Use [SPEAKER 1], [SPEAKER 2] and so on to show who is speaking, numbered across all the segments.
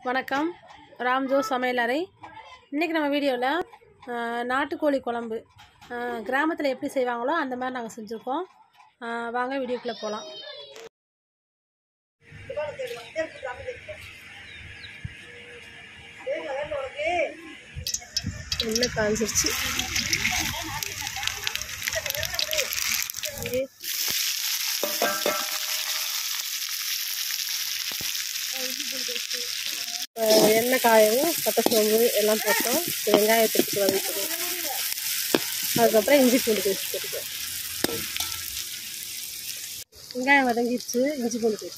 [SPEAKER 1] வணக்கம் ராம்ஜோ சமையலறை இன்றைக்கி நம்ம வீடியோவில் நாட்டுக்கோழி குழம்பு கிராமத்தில் எப்படி செய்வாங்களோ அந்த மாதிரி நாங்கள் செஞ்சுருக்கோம் ஆஹ் வாங்க வீடியோக்குள்ளே போகலாம் எண்ணெய் காஞ்சிருச்சு ஆஹ் எண்ணெய் காயவும் பட்டை சோம்பு எல்லாம் போட்டோம் வெங்காயத்துக்கு வதக்கிடுவோம் அதுக்கப்புறம் இஞ்சி பூண்டு பேஸ்ட் போட்டுக்குவோம் வெங்காயம் வதங்கிடுச்சு இஞ்சி பூண்டு பேஸ்ட்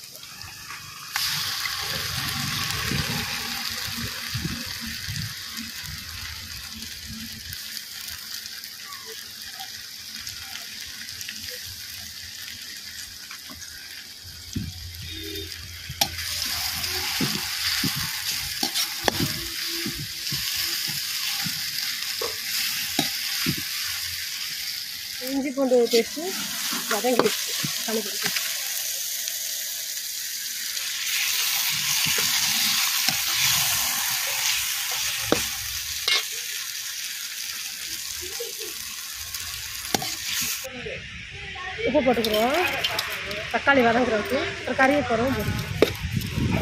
[SPEAKER 1] இஞ்சி பூண்டு பேஸ்ட்டு வதங்கிடுச்சு கலந்துருக்கு உப்பு போட்டுக்கிறோம் தக்காளி வதங்குறதுக்கு அப்புறம் கறியை போகிறோம் போட்டுக்கிறோம்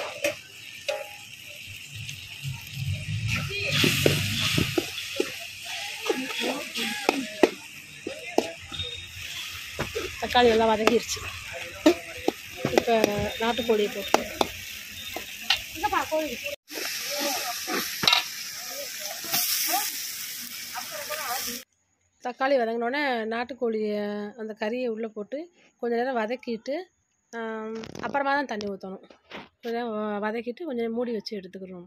[SPEAKER 1] தக்காளி நல்லா வதங்கிருச்சு இப்போ நாட்டுக்கோழியை போட்டு தக்காளி வதங்கினோடனே நாட்டுக்கோழியை அந்த கறியை உள்ளே போட்டு கொஞ்ச நேரம் வதக்கிட்டு ஆம், அப்புறமா தான் தண்ணி ஊற்றணும் கொஞ்ச நேரம் வ- வதக்கிட்டு கொஞ்சம் நேரம் மூடி வச்சு எடுத்துக்கிறோம்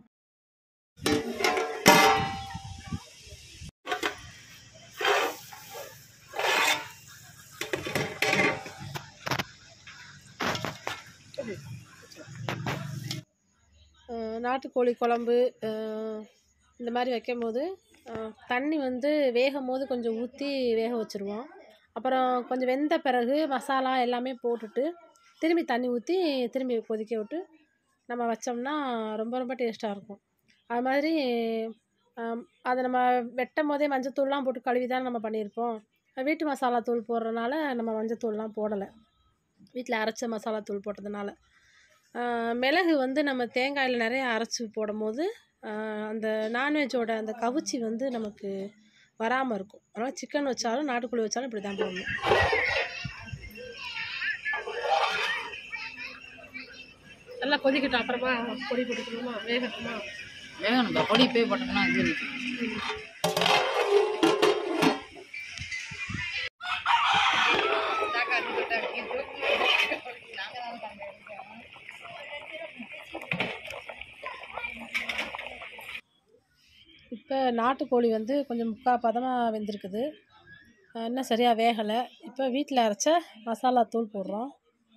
[SPEAKER 1] அஹ் நாட்டுக்கோழி குழம்பு அஹ் இந்த மாதிரி வைக்கும் போது அஹ் தண்ணி வந்து வேகும் போது கொஞ்சம் ஊற்றி வேக வச்சுருவோம் அப்புறம் கொஞ்சம் வெந்த பிறகு மசாலா எல்லாமே போட்டுட்டு திரும்பி தண்ணி ஊற்றி திரும்பி கொதிக்க விட்டு நம்ம வச்சோம்னா ரொம்ப ரொம்ப டேஸ்ட்டாக இருக்கும் அது மாதிரி ஆம், அதை நம்ம வெட்டும் போதே மஞ்சத்தூள்லாம் போட்டு கழுவி தான் நம்ம பண்ணியிருப்போம் வீட்டு மசாலா தூள் போடுறதுனால நம்ம மஞ்சத்தூள்லாம் போடலை வீட்டில் அரைச்ச மசாலா தூள் போட்டதுனால ஆஹ் மிளகு வந்து நம்ம தேங்காயில் நிறைய அரைச்சி போடும் போது ஆஹ் அந்த நான்வெஜ்ஜோட அந்த கவுச்சி வந்து நமக்கு வராமல் இருக்கும் அதனால் சிக்கன் வச்சாலும் நாட்டுக்கோழி வச்சாலும் இப்படி தான் போடணும் நல்லா கொதிக்கட்டும் அப்புறமா பொடி போட்டுக்கணுமா வேகட்டுமா
[SPEAKER 2] வேகணும்பா பொடி போய் போட்டோம்னா இது நிற்கும்
[SPEAKER 1] இப்போ நாட்டுக்கோழி வந்து கொஞ்சம் முக்கால் பதமாக வெந்திருக்குது ஆஹ் இன்னும் சரியாக வேகலை இப்போ வீட்டில் அரைச்ச மசாலா தூள் போடுறோம்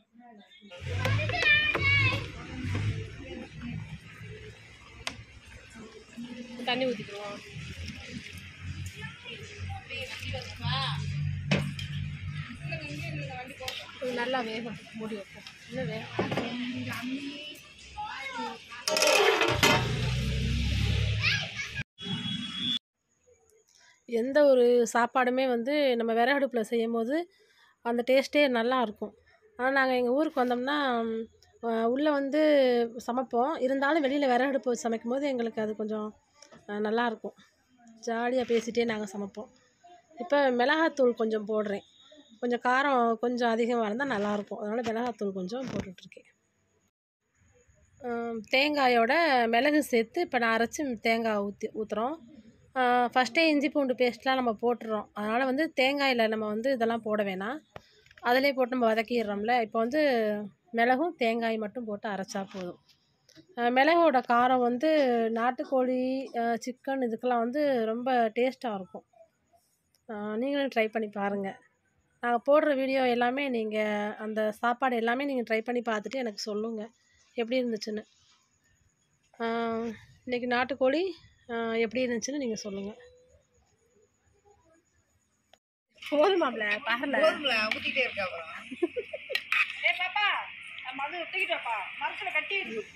[SPEAKER 1] தண்ணி ஊற்றிக்குவோம் இது நல்லா வேகும் மூடி வைப்போம் இன்னும் வேகும் எந்த ஒரு சாப்பாடுமே வந்து நம்ம விறகடுப்பில் செய்யும் போது அந்த டேஸ்ட்டே நல்லா இருக்கும் ஆனால் நாங்கள் எங்கள் ஊருக்கு வந்தோம்னா உள்ளே வந்து சமைப்போம் இருந்தாலும் வெளியில் விறகடுப்பு வச்சு சமைக்கும் போது எங்களுக்கு அது கொஞ்சம் அஹ், நல்லா இருக்கும் ஜாலியாக பேசிகிட்டே நாங்கள் சமைப்போம் இப்போ மிளகாத்தூள் கொஞ்சம் போடுறேன் கொஞ்சம் காரம் கொஞ்சம் அதிகமாக இருந்தால் நல்லாயிருக்கும் அதனால் மிளகாத்தூள் கொஞ்சம் போட்டுட்ருக்கேன் ஆம், தேங்காயோட மிளகு சேர்த்து இப்போ நான் அரைச்சி தேங்காய் ஊற்றி ஊற்றுறோம் ஃபஸ்ட்டே இஞ்சி பூண்டு பேஸ்ட்லாம் நம்ம போட்டுறோம் அதனால் வந்து தேங்காயில் நம்ம வந்து இதெல்லாம் போட வேணாம் அதிலே போட்டு நம்ம வதக்கிடுறோம்ல இப்போ வந்து மிளகும் தேங்காய் மட்டும் போட்டு அரைச்சா போதும் அஹ் மிளகோட காரம் வந்து நாட்டுக்கோழி சிக்கன் இதுக்கெல்லாம் வந்து ரொம்ப டேஸ்ட்டாக இருக்கும் அஹ் நீங்களும் ட்ரை பண்ணி பாருங்கள் நாங்கள் போடுற வீடியோ எல்லாமே நீங்கள் அந்த சாப்பாடு எல்லாமே நீங்கள் ட்ரை பண்ணி பார்த்துட்டு எனக்கு சொல்லுங்கள் எப்படி இருந்துச்சுன்னு ஆஹ் இன்னைக்கு நாட்டுக்கோழி ஆஹ் எப்படி இருந்துச்சுன்னு நீங்கள் சொல்லுங்கள் போதுமாம்ல பரல
[SPEAKER 2] ஊற்றிட்டே இருக்கா அப்புறம்
[SPEAKER 3] நம்ம அது தூக்கிட்டு வாப்பா மரத்தில் கட்டி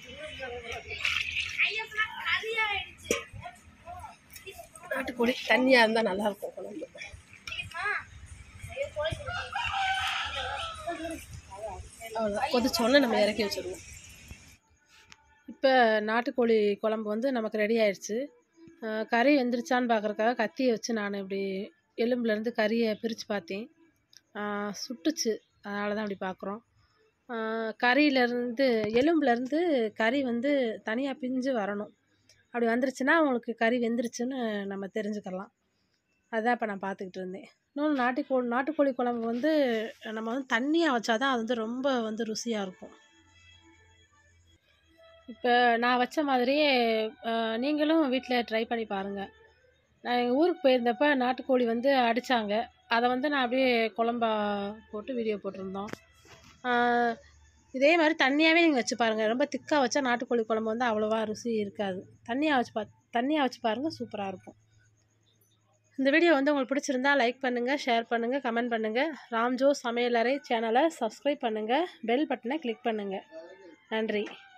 [SPEAKER 1] நாட்டுக்கோழி தண்ணியாக இருந்தால் நல்லாயிருக்கும் குழம்பு அவ்வளோதான் கொதிச்சோடனே நம்ம இறக்கி வச்சிடுவோம் இப்போ நாட்டுக்கோழி குழம்பு வந்து நமக்கு ரெடி ஆயிடுச்சு அஹ் கறி வெந்துருச்சான்னு பார்க்குறக்காக கத்தியை வச்சு நான் இப்படி எலும்புலேருந்து கறியை பிரித்து பார்த்தேன் அஹ் சுட்டுச்சு அதனால தான் அப்படி பார்க்குறோம் கறியிலேருந்து எலும்புலேருந்து கறி வந்து தனியாக பிஞ்சு வரணும் அப்படி வந்துருச்சுன்னா உங்களுக்கு கறி வெந்துருச்சுன்னு நம்ம தெரிஞ்சுக்கலாம் அதுதான் இப்போ நான் பார்த்துக்கிட்டு இருந்தேன் இன்னொன்று நாட்டுக்கோழி நாட்டுக்கோழி குழம்பு வந்து நம்ம வந்து தண்ணியாக வச்சா தான் அது வந்து ரொம்ப வந்து ருசியாக இருக்கும் இப்போ நான் வச்ச மாதிரியே அஹ், நீங்களும் வீட்டில் ட்ரை பண்ணி பாருங்கள் நான் எங்கள் ஊருக்கு போயிருந்தப்ப நாட்டுக்கோழி வந்து அடித்தாங்க அதை வந்து நான் அப்படியே குழம்பா போட்டு வீடியோ போட்டிருந்தோம் அஹ், இதே மாதிரி தண்ணியாகவே நீங்கள் வச்சு பாருங்கள் ரொம்ப திக்காக வச்சா நாட்டுக்கோழி குழம்பு வந்து அவ்வளோவா ருசி இருக்காது தண்ணியாக வச்சு பா தண்ணியாக வச்சு பாருங்கள் சூப்பராக இருக்கும் இந்த வீடியோ வந்து உங்களுக்கு பிடிச்சிருந்தா லைக் பண்ணுங்கள் ஷேர் பண்ணுங்கள் கமெண்ட் பண்ணுங்கள் ராம்ஜோ சமையலறை சேனலை சப்ஸ்கிரைப் பண்ணுங்கள் பெல் பட்டனை கிளிக் பண்ணுங்கள் நன்றி